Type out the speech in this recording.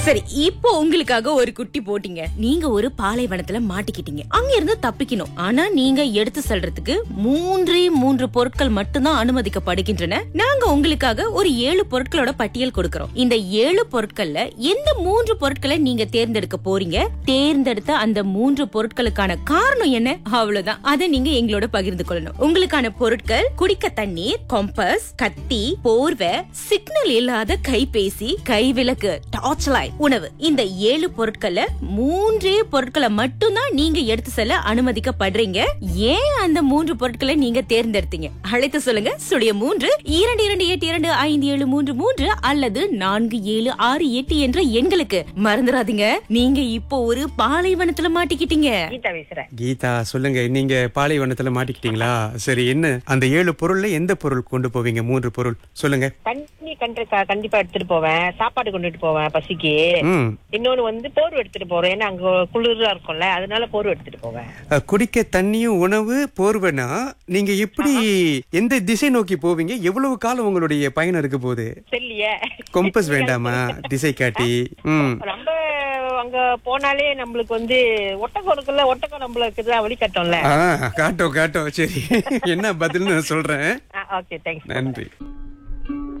சரி இப்போ உங்களுக்காக ஒரு குட்டி போட்டீங்க நீங்க ஒரு பாலைவனத்துல மாட்டிக்கிட்டீங்க அங்க இருந்து தப்பிக்கணும் ஆனா நீங்க எடுத்து செல்றதுக்கு மூன்றே மூன்று பொருட்கள் மட்டும்தான் அனுமதிக்கப்படுகின்றன நாங்க உங்களுக்காக ஒரு ஏழு பொருட்களோட பட்டியல் கொடுக்கறோம் இந்த ஏழு பொருட்கள்ல எந்த மூன்று பொருட்களை நீங்க தேர்ந்தெடுக்க போறீங்க தேர்ந்தெடுத்த அந்த மூன்று பொருட்களுக்கான காரணம் என்ன அவ்வளவுதான் அதை நீங்க எங்களோட பகிர்ந்து கொள்ளணும் உங்களுக்கான பொருட்கள் குடிக்க தண்ணீர் கொம்பஸ் கத்தி போர்வை சிக்னல் இல்லாத கைபேசி கைவிளக்கு டார்ச் லைட் உணவு இந்த ஏழு பொருட்கள்ல மூன்றே பொருட்களை மட்டும்தான் நீங்க எடுத்து செல்ல அனுமதிக்கப்படுறீங்க ஏன் அந்த மூன்று பொருட்களை நீங்க தேர்ந்தெடுத்தீங்க அழைத்து சொல்லுங்க சுழிய மூன்று இரண்டு இரண்டு எட்டு இரண்டு ஐந்து ஏழு மூன்று மூன்று அல்லது நான்கு ஏழு ஆறு எட்டு என்ற எண்களுக்கு மறந்துடாதீங்க நீங்க இப்போ ஒரு பாலைவனத்துல மாட்டிக்கிட்டீங்க கீதா பேசுறேன் கீதா சொல்லுங்க நீங்க பாலைவனத்துல மாட்டிக்கிட்டீங்களா சரி என்ன அந்த ஏழு பொருள்ல எந்த பொருள் கொண்டு போவீங்க மூன்று பொருள் சொல்லுங்க தண்ணி கண்டு க- கண்டிப்பா எடுத்துட்டு போவேன் சாப்பாடு கொண்டுட்டு போவேன் பசிக்கு ம் இன்னொன்னு வந்து போர்வை எடுத்துட்டு போறேன் ஏன்னா அங்க குளிரா இருக்கும்ல அதனால போர்வை எடுத்துட்டு போவேன் அஹ், குடிக்க தண்ணியும் உணவு போர்வைனா நீங்க எப்படி எந்த திசை நோக்கி போவீங்க எவ்வளவு காலம் உங்களுடைய பயணம் இருக்க போகுது தெரியலையே கொம்பஸ் வேண்டாமா திசை காட்டி ம் நம்ம அங்க போனாலே நம்மளுக்கு வந்து ஒட்டகம் இருக்குல்ல ஒட்டகம் நம்மளுக்கு தான் வழி கட்டோம்ல ஆ காட்டும் காட்டும் சரி என்ன பதில்னு நான் சொல்றேன் ஓகே தேங்க்ஸ் நன்றி